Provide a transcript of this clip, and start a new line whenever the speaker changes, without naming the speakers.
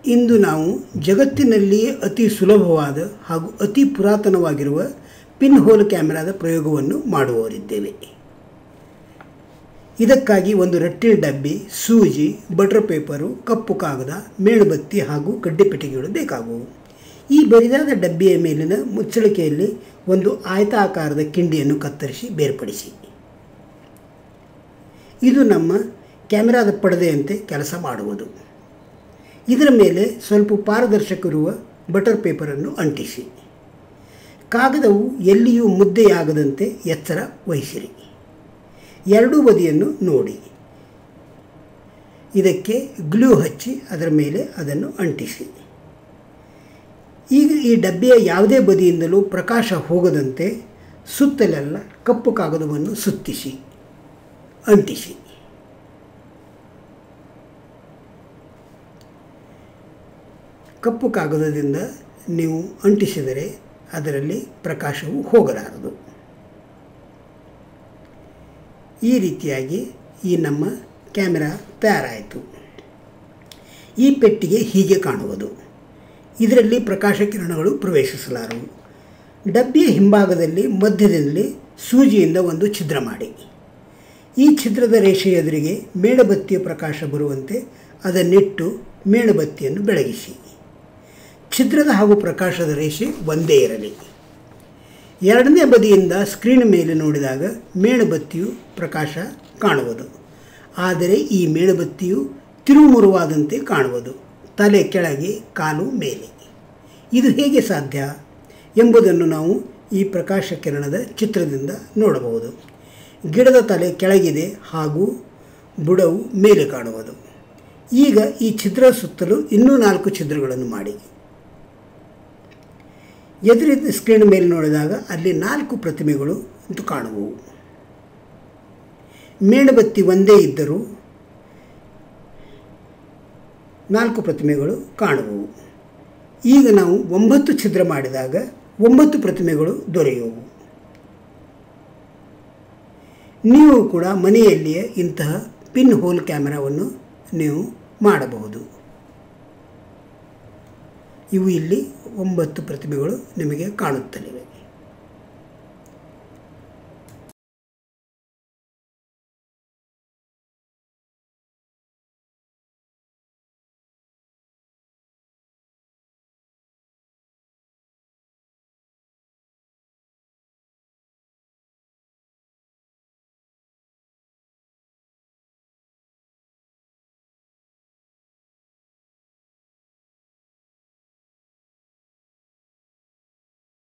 ಇಂದು ನಾವು ಜಗತ್ತಿನಲ್ಲಿಯೇ ಅತಿ ಸುಲಭವಾದ ಹಾಗೂ ಅತಿ ಪುರಾತನವಾಗಿರುವ ಪಿನ್ ಹೋಲ್ ಕ್ಯಾಮೆರಾದ ಪ್ರಯೋಗವನ್ನು ಮಾಡುವವರಿದ್ದೇವೆ ಇದಕ್ಕಾಗಿ ಒಂದು ರಟ್ಟಿನ ಡಬ್ಬಿ ಸೂಜಿ ಬಟರ್ ಪೇಪರು ಕಪ್ಪು ಕಾಗದ ಮೇಣಬತ್ತಿ ಹಾಗೂ ಕಡ್ಡಿಪೆಟ್ಟಿಗೆಗಳು ಬೇಕಾಗುವು ಈ ಬರಿದಾದ ಡಬ್ಬಿಯ ಮೇಲಿನ ಮುಚ್ಚಳಿಕೆಯಲ್ಲಿ ಒಂದು ಆಯತಾಕಾರದ ಕಿಂಡಿಯನ್ನು ಕತ್ತರಿಸಿ ಬೇರ್ಪಡಿಸಿ ಇದು ನಮ್ಮ ಕ್ಯಾಮೆರಾದ ಪರದೆಯಂತೆ ಕೆಲಸ ಮಾಡುವುದು ಇದರ ಮೇಲೆ ಸ್ವಲ್ಪ ಪಾರದರ್ಶಕವಿರುವ ಬಟರ್ ಪೇಪರನ್ನು ಅಂಟಿಸಿ ಕಾಗದವು ಎಲ್ಲಿಯೂ ಮುದ್ದೆಯಾಗದಂತೆ ಎಚ್ಚರ ವಹಿಸಿರಿ ಎರಡೂ ಬದಿಯನ್ನು ನೋಡಿ ಇದಕ್ಕೆ ಗ್ಲೂ ಹಚ್ಚಿ ಅದರ ಮೇಲೆ ಅದನ್ನು ಅಂಟಿಸಿ ಈಗ ಈ ಡಬ್ಬಿಯ ಯಾವುದೇ ಬದಿಯಿಂದಲೂ ಪ್ರಕಾಶ ಹೋಗದಂತೆ ಸುತ್ತಲೆಲ್ಲ ಕಪ್ಪು ಕಾಗದವನ್ನು ಸುತ್ತಿಸಿ ಅಂಟಿಸಿ ಕಪ್ಪು ಕಾಗದದಿಂದ ನೀವು ಅಂಟಿಸಿದರೆ ಅದರಲ್ಲಿ ಪ್ರಕಾಶವು ಹೋಗಲಾರದು ಈ ರೀತಿಯಾಗಿ ಈ ನಮ್ಮ ಕ್ಯಾಮೆರಾ ತಯಾರಾಯಿತು ಈ ಪೆಟ್ಟಿಗೆ ಹೀಗೆ ಕಾಣುವುದು ಇದರಲ್ಲಿ ಪ್ರಕಾಶ ಕಿರಣಗಳು ಪ್ರವೇಶಿಸಲಾರವು ಡಬ್ಬಿಯ ಹಿಂಭಾಗದಲ್ಲಿ ಮಧ್ಯದಲ್ಲಿ ಸೂಜಿಯಿಂದ ಒಂದು ಛಿದ್ರ ಮಾಡಿ ಈ ಛಿದ್ರದ ರೇಷೆಯ ಎದುರಿಗೆ ಮೇಣಬತ್ತಿಯ ಪ್ರಕಾಶ ಬರುವಂತೆ ಅದನ್ನಿಟ್ಟು ಮೇಣಬತ್ತಿಯನ್ನು ಬೆಳಗಿಸಿ ಛಿದ್ರದ ಹಾಗೂ ಪ್ರಕಾಶದ ರೇಷೆ ಒಂದೇ ಇರಲಿ ಎರಡನೇ ಬದಿಯಿಂದ ಸ್ಕ್ರೀನ್ ಮೇಲೆ ನೋಡಿದಾಗ ಮೇಣಬತ್ತಿಯು ಪ್ರಕಾಶ ಕಾಣುವುದು ಆದರೆ ಈ ಮೇಣಬತ್ತಿಯು ತಿರುಮುರುವಾದಂತೆ ಕಾಣುವುದು ತಲೆ ಕೆಳಗೆ ಕಾಲು ಮೇಲೆ ಇದು ಹೇಗೆ ಸಾಧ್ಯ ಎಂಬುದನ್ನು ನಾವು ಈ ಪ್ರಕಾಶ ಕಿರಣದ ಚಿತ್ರದಿಂದ ನೋಡಬಹುದು ಗಿಡದ ತಲೆ ಕೆಳಗಿದೆ ಹಾಗೂ ಬುಡವು ಮೇಲೆ ಕಾಣುವುದು ಈಗ ಈ ಛಿದ್ರ ಸುತ್ತಲೂ ಇನ್ನೂ ನಾಲ್ಕು ಛಿದ್ರಗಳನ್ನು ಮಾಡಿ ಎದುರಿದ ಸ್ಕ್ರೀನ್ ಮೇಲೆ ನೋಡಿದಾಗ ಅಲ್ಲಿ ನಾಲ್ಕು ಪ್ರತಿಮೆಗಳು ಅಂತ ಕಾಣುವವು ಮೇಣಬತ್ತಿ ಒಂದೇ ಇದ್ದರೂ ನಾಲ್ಕು ಪ್ರತಿಮೆಗಳು ಕಾಣುವವು ಈಗ ನಾವು ಒಂಬತ್ತು ಛಿದ್ರ ಮಾಡಿದಾಗ ಒಂಬತ್ತು ಪ್ರತಿಮೆಗಳು ದೊರೆಯುವವು ನೀವು ಕೂಡ ಮನೆಯಲ್ಲಿಯೇ ಇಂತಹ ಪಿನ್ ಹೋಲ್ ಕ್ಯಾಮೆರಾವನ್ನು ನೀವು ಮಾಡಬಹುದು ಇವು ಇಲ್ಲಿ ಒಂಬತ್ತು ಪ್ರತಿಮೆಗಳು ನಿಮಗೆ ಕಾಣುತ್ತಲಿವೆ